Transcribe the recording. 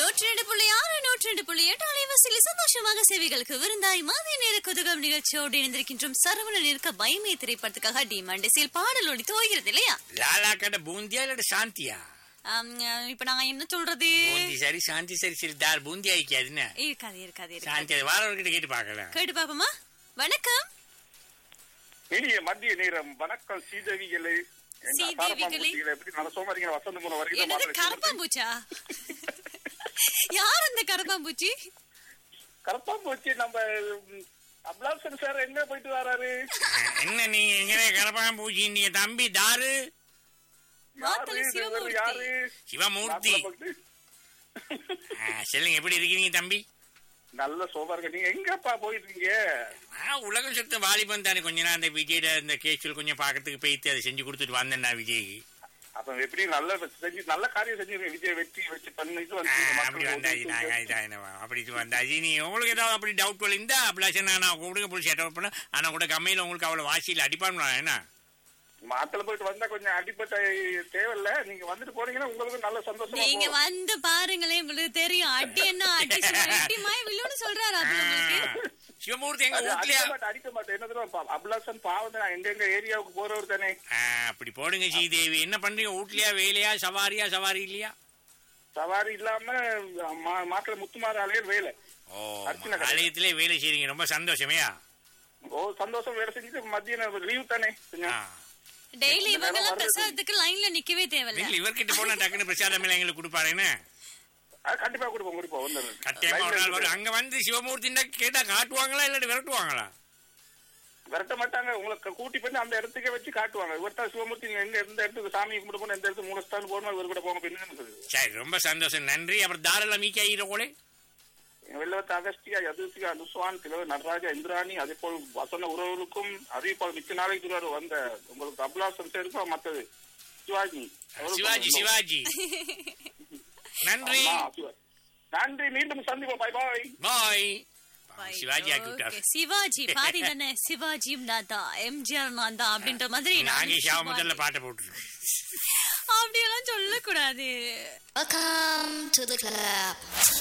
நூற்றி ரெண்டு புள்ளி ஆறு நூற்றி ரெண்டு புள்ளி எட்டு அலைவாசியில் சந்தோஷமாக சேவைகளுக்கு விருந்தாய் மதிய நேர குதுகம் நிகழ்ச்சியோடு இணைந்திருக்கின்றோம் சரவணன் இருக்க பயமே திரைப்படத்துக்காக டிமாண்டஸில் பாடல் ஒடி துவகிறது இல்லையா லாலா கடை பூந்தியா இல்லாட்ட சாந்தியா ஆம், இப்ப நாங்க என்ன சொல்றது பூந்தி சரி சாந்தி சரி சரி தார் பூந்தி ஆயிக்காதுன்னு இருக்காது இருக்காது இருக்காது சாந்தி அது வாரவர்கிட்ட கேட்டு பார்க்கலாம் கேட்டு பாப்போமா வணக்கம் இனிய மத்திய நேரம் வணக்கம் சீதேவிகளே என்ன சீதேவிகளே. சாரப்பாம்பூச்சிகளே, எப்படி நல்ல சோமா இருக்கீங்க வசந்த மூலம் வரைக்கும் என்னது மாத்திரை கரப்பாம்பூச்சா யார் அந்த கரப்பாம்பூச்சி கரப்பாம்பூச்சி நம்ம ம், அப்லாசன் சார் எங்க போயிட்டு வராரு என்ன நீங்க எங்க கலப்பாங்க பூச்சி நீங்க தம்பி தாரு வாத்தல யாரு இவர் சிவமூர்த்தி யாரு சிவமூர்த்தி நாட்டுல போயிட்டு. ஆ, சொல்லுங்க எப்படி இருக்கீங்க தம்பி நல்ல சோபா இருக்க நீங்க எங்கப்பா போயிட்டு இருக்கீங்க நான் உலகம் சுத்த வாலிபன் தானே கொஞ்ச நேரம் அந்த விஜயோட இந்த கேஷுவல் கொஞ்சம் பார்க்கறதுக்கு போயிட்டு அதை செஞ்சு கொடுத்துட்டு வந்தேன் நான் விஜய்க்கு அப்ப எப்படி நல்ல செஞ்சு நல்ல காரியம் செஞ்சிருக்கீங்க விஜய் வெற்றி வச்சு பண்ணிட்டு ஆ, வந்து அப்படி வந்தாச்சு நாங்க இதா என்ன அப்படி வந்தாச்சு நீ உங்களுக்கு ஏதாவது அப்படி டவுட் இருந்தா அப்படிலாம் நான் கொடுக்க போய் செட் பண்ண ஆனா கூட கம்மியில உங்களுக்கு அவ்வளவு வாசியில் அடிப்பான் என்ன மாத்துல போயிட்டு வந்தா கொஞ்சம் அடிப்பட்ட தேவையில்ல நீங்க வந்துட்டு போனீங்கன்னா உங்களுக்கு நல்ல சந்தோஷமா நீங்க போகும். வந்து பாருங்களேன் உங்களுக்கு தெரியும் அடி என்ன அடி சும்மா எட்டி மாய் வில்லுன்னு சொல்றாரு அப்ப உங்களுக்கு சிவமூர்த்தி எங்க அது வீட்லயா அடிக்க மாட்டேன், அடிக்க மாட்டேன் என்ன தெரியுமா அபிலாசன் பாவம் தான் எங்க எங்க ஏரியாவுக்கு போறவர் தானே ஆ, அப்படி போடுங்க ஸ்ரீதேவி என்ன பண்றீங்க வீட்லயா வேலையா சவாரியா சவாரி இல்லையா சவாரி இல்லாம மா- மாப்பிள்ளை முத்துமார ஆலையர் வேலை ஓ அர்ச்சனை கடை. ஆலயத்திலே வேலை செய்றீங்க ரொம்ப சந்தோஷமையா ஓ சந்தோஷம் வேலை செஞ்சுட்டு மத்தியம் லீவ் தானே கொஞ்சம். டெய்லி எந்த நேரம் இவங்கெல்லாம் வர்றது? பிரசாதத்துக்கு லைன்ல நிக்கவே தேவையில்ல இல்ல இவர்கிட்ட போனா டக்குன்னு பிரசாதம் எல்லாம் எங்களுக்கு கொடுப்பாருன்னு அது கண்டிப்பா கொடுப்போம் கொடுப்போம் வந்து கட்டாயமா ஒரு நாள் வரும் அங்க வந்து சிவமூர்த்தி கேட்டா காட்டுவாங்களா இல்லாட்டி விரட்டுவாங்களா விரட்ட மாட்டாங்க உங்களை க- கூட்டி பண்ணி அந்த இடத்துக்கே வச்சு காட்டுவாங்க இவர்த்தா சிவமூர்த்தி நீங்க எங்க எந்த இடத்துக்கு சாமி கும்பிட்டு போகணும் எந்த இடத்துக்கு மூலஸ்தான் போகணும் இவர் கூட போங்க பின்னு சரி ரொம்ப சந்தோஷம் நன்றி அப்புறம் தாராள மீக்கா ஈரோட வெள்ளவத்த அகஸ்தியா யதுசிகா அனுஸ்வான் திலவர் நடராஜா இந்திராணி அதே போல் வசன உறவுகளுக்கும் அதே போல் மிச்ச நாளைக்கு தூரம் வந்த உங்களுக்கு அபிலாசம் இருக்கும் மத்தது சிவாஜி அவருக்கும் சிவாஜி சிவாஜி நன்றி ஆமா, சிவா- நன்றி மீண்டும் சந்திப்போம் பாய் பாய் பாய் சிவாஜி ஆக்கி விட்டார் Okay, சிவாஜி பாதி தானே சிவாஜியும் நான் தான் எம்ஜிஆர் நான் தான் அப்படின்ற மாதிரி நான் நாகேஷ் சிவாஜி. முதல்ல பாட்டை போட்டுருக்கு அப்படியெல்லாம் சொல்லக்கூடாது Welcome to the club.